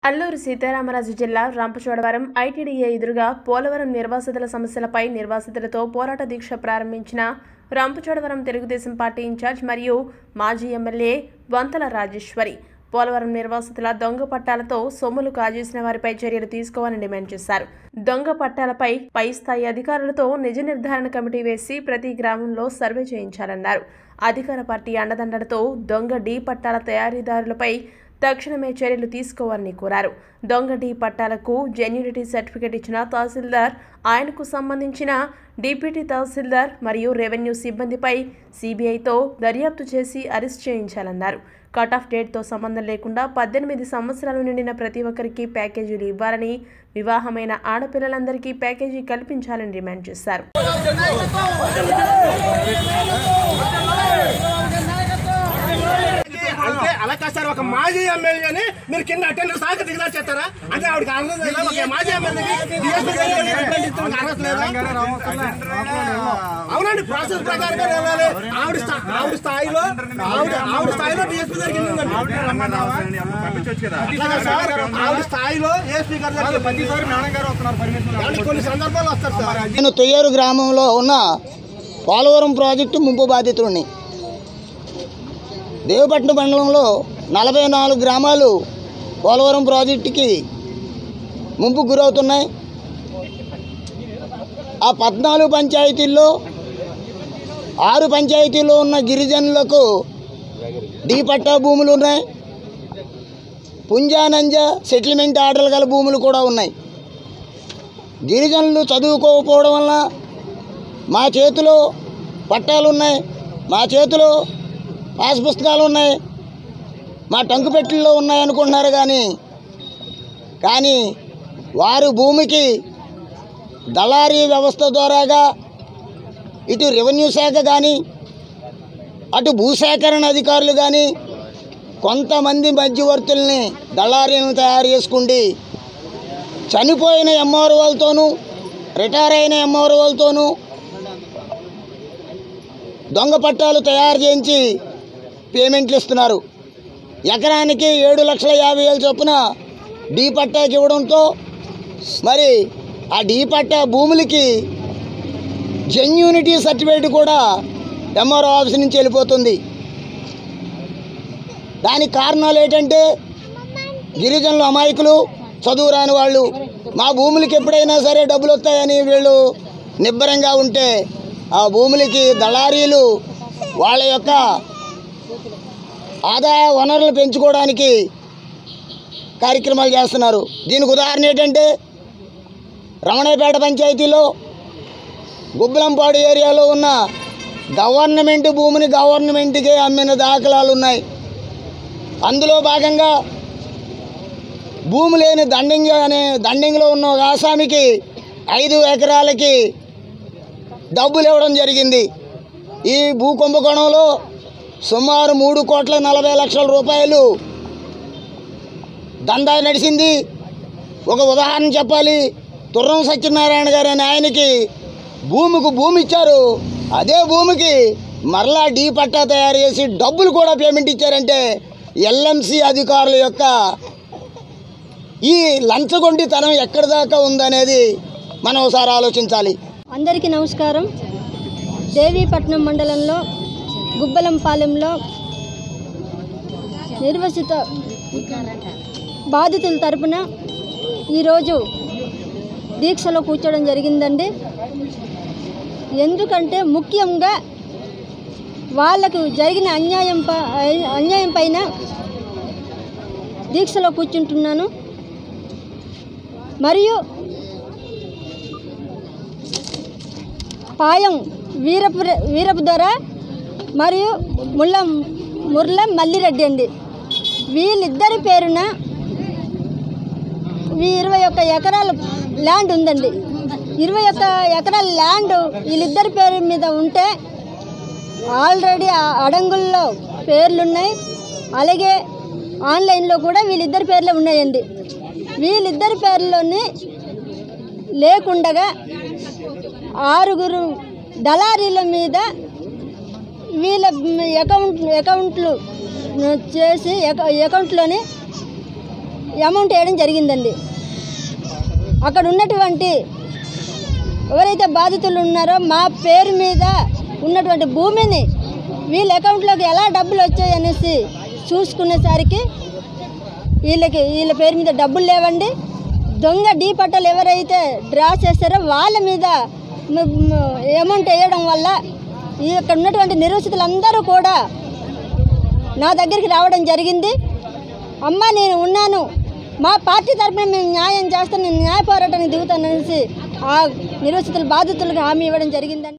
అల్లూరు సీతారామరాజు జిల్లా రంపచోడవరం ఐటీడీఏ ఎదురుగా పోలవరం నిర్వాసితుల సమస్యలపై నిర్వాసితులతో పోరాట దీక్ష ప్రారంభించిన రంపచోడవరం తెలుగుదేశం పార్టీ ఇన్ఛార్జ్ మరియు మాజీ ఎమ్మెల్యే వంతల రాజేశ్వరి పోలవరం నిర్వాసితుల దొంగ పట్టాలతో సొమ్ములు కాజేసిన వారిపై చర్యలు తీసుకోవాలని డిమాండ్ చేశారు దొంగ పట్టాలపై పై స్థాయి అధికారులతో నిజ నిర్ధారణ కమిటీ వేసి ప్రతి గ్రామంలో సర్వే చేయించాలన్నారు అధికార పార్టీ అండదండలతో దొంగ డీ పట్టాల తయారీదారులపై తక్షణమే చర్యలు తీసుకోవాలని కోరారు దొంగ డీ పట్టాలకు జెన్యూనిటీ సర్టిఫికేట్ ఇచ్చిన తహసీల్దార్ ఆయనకు సంబంధించిన డిప్యూటీ తహసీల్దార్ మరియు రెవెన్యూ సిబ్బందిపై సిబిఐతో దర్యాప్తు చేసి అరెస్ట్ చేయించాలన్నారు కట్ ఆఫ్ డేట్తో సంబంధం లేకుండా పద్దెనిమిది సంవత్సరాలు నిండిన ప్రతి ఒక్కరికి ప్యాకేజీలు ఇవ్వాలని వివాహమైన ఆడపిల్లలందరికీ ప్యాకేజీ కల్పించాలని డిమాండ్ చేశారు అంటే అలా కాదు సార్ ఒక మాజీ ఎమ్మెల్యేని మీరు కింద అటెండర్ సాక దిగుదా చేస్తారా అంటే ఆవిడకి అర్హత లేదా ఒక మాజీ ఎమ్మెల్యేకి DSP గారికి కంప్లైంట్ ఇస్తానికి అర్హత లేదా అవునండి ప్రాసెస్ ప్రకారంగా వెళ్ళాలి ఆవిడ స్థా- ఆవిడ స్థాయిలో ఆవిడ ఆవిడ స్థాయిలో డిఎస్పీ గారికి వెళ్ళిందండి అట్లా కాదు సార్ ఆవిడ స్థాయిలో ఏఎస్పీ గారి దగ్గరికి ఏమండి, కొన్ని సందర్భాలు వస్తారు సార్ నేను తొయ్యేరు గ్రామంలో ఉన్న పోలవరం ప్రాజెక్టు ముంపు బాధితుడిని దేవపట్నం మండలంలో నలభై నాలుగు గ్రామాలు పోలవరం ప్రాజెక్టుకి ముంపు గురవుతున్నాయి ఆ పద్నాలుగు పంచాయతీల్లో ఆరు పంచాయతీల్లో ఉన్న గిరిజనులకు డీ పట్టా భూములు ఉన్నాయి పుంజానంజ సెటిల్మెంట్ ఆర్డర్లు గల భూములు కూడా ఉన్నాయి గిరిజనులు చదువుకోకపోవడం వల్ల మా చేతిలో పట్టాలు ఉన్నాయి మా చేతిలో పాస్ పుస్తకాలు ఉన్నాయి మా టంకు పెట్టెల్లో ఉన్నాయి అనుకుంటున్నారు కానీ కానీ వారు భూమికి దళారీ వ్యవస్థ ద్వారాగా ఇటు రెవెన్యూ శాఖ కానీ అటు భూసేకరణ అధికారులు కానీ కొంతమంది మధ్యవర్తుల్ని దళారీలను తయారు చేసుకుండి చనిపోయిన ఎంఆర్ఓలతోనూ రిటైర్ అయిన ఎంఆర్ఓలతోనూ దొంగ పట్టాలు తయారు చేయించి పేమెంట్లు ఇస్తున్నారు ఎకరానికి ఏడు లక్షల యాభై వేలు చొప్పున డీ పట్టాకి ఇవ్వడంతో మరి ఆ డీ పట్టా భూములకి జెన్యూనిటీ సర్టిఫికేట్ కూడా ఎంఆర్ఓ ఆఫీస్ నుంచి వెళ్ళిపోతుంది దానికి కారణాలు ఏంటంటే గిరిజనులు అమాయకులు చదువు రాని వాళ్ళు మా భూములకి ఎప్పుడైనా సరే డబ్బులు వస్తాయని వీళ్ళు నిబ్బరంగా ఉంటే ఆ భూములకి దళారీలు వాళ్ళ యొక్క ఆదాయ వనరులు పెంచుకోవడానికి కార్యక్రమాలు చేస్తున్నారు దీనికి ఉదాహరణ ఏంటంటే రమణపేట పంచాయతీలో గుబ్బలంపాడు ఏరియాలో ఉన్న గవర్నమెంట్ భూమిని గవర్నమెంట్కే అమ్మిన దాఖలాలు ఉన్నాయి అందులో భాగంగా భూమి లేని దండింగ్ అనే దండింగ్లో ఉన్న ఒక ఆసామికి ఐదు ఎకరాలకి డబ్బులు ఇవ్వడం జరిగింది ఈ భూ కుంభకోణంలో సుమారు మూడు కోట్ల నలభై లక్షల రూపాయలు దందా నడిచింది ఒక ఉదాహరణ చెప్పాలి తుర్రం సత్యనారాయణ గారు అనే ఆయనకి భూమికి భూమి ఇచ్చారు అదే భూమికి మరలా డీ పట్టా తయారు చేసి డబ్బులు కూడా పేమెంట్ ఇచ్చారంటే ఎల్ఎంసి అధికారుల యొక్క ఈ లంచగొండితనం ఎక్కడి దాకా ఉందనేది మనం ఒకసారి ఆలోచించాలి అందరికీ నమస్కారం దేవీపట్నం మండలంలో గుబ్బలంపాలెంలో నిర్వసిత బాధితుల తరపున ఈరోజు దీక్షలో కూర్చోవడం జరిగిందండి ఎందుకంటే ముఖ్యంగా వాళ్ళకు జరిగిన అన్యాయం ప- అన్యాయం పైన దీక్షలో కూర్చుంటున్నాను మరియు పాయం వీరపు వీరపు దొర మరియు ముళ్ళ ముర్ల మల్లిరెడ్డి అండి వీళ్ళిద్దరి పేరున ఈ ఇరవై ఒక్క ఎకరాల ల్యాండ్ ఉందండి ఇరవై ఒక్క ఎకరాల ల్యాండ్ వీళ్ళిద్దరి పేరు మీద ఉంటే ఆల్రెడీ ఆ అడంగుల్లో పేర్లున్నాయి అలాగే ఆన్లైన్లో కూడా వీళ్ళిద్దరి పేర్లే ఉన్నాయండి వీళ్ళిద్దరి పేర్లోని లేకుండగా ఆరుగురు దళారీల మీద వీళ్ళ అకౌంట్ అకౌంట్లు చేసి అకౌంట్లోని అమౌంట్ వేయడం జరిగిందండి అక్కడ ఉన్నటువంటి ఎవరైతే బాధితులు ఉన్నారో మా పేరు మీద ఉన్నటువంటి భూమిని వీళ్ళ అకౌంట్లోకి ఎలా డబ్బులు వచ్చాయి అనేసి చూసుకునేసరికి వీళ్ళకి వీళ్ళ పేరు మీద డబ్బులు లేవండి దొంగ డీ పట్టాలు ఎవరైతే డ్రా చేస్తారో వాళ్ళ మీద మ- మ- అమౌంట్ వేయడం వల్ల ఈ ఇక్కడ ఉన్నటువంటి నిర్వసితులందరూ కూడా నా దగ్గరికి రావడం జరిగింది అమ్మ నేను ఉన్నాను మా పార్టీ తరపున మేము న్యాయం చేస్తాను నేను న్యాయ పోరాటానికి దిగుతాననేసి ఆ నిర్వసితుల బాధితులకు హామీ ఇవ్వడం జరిగిందండి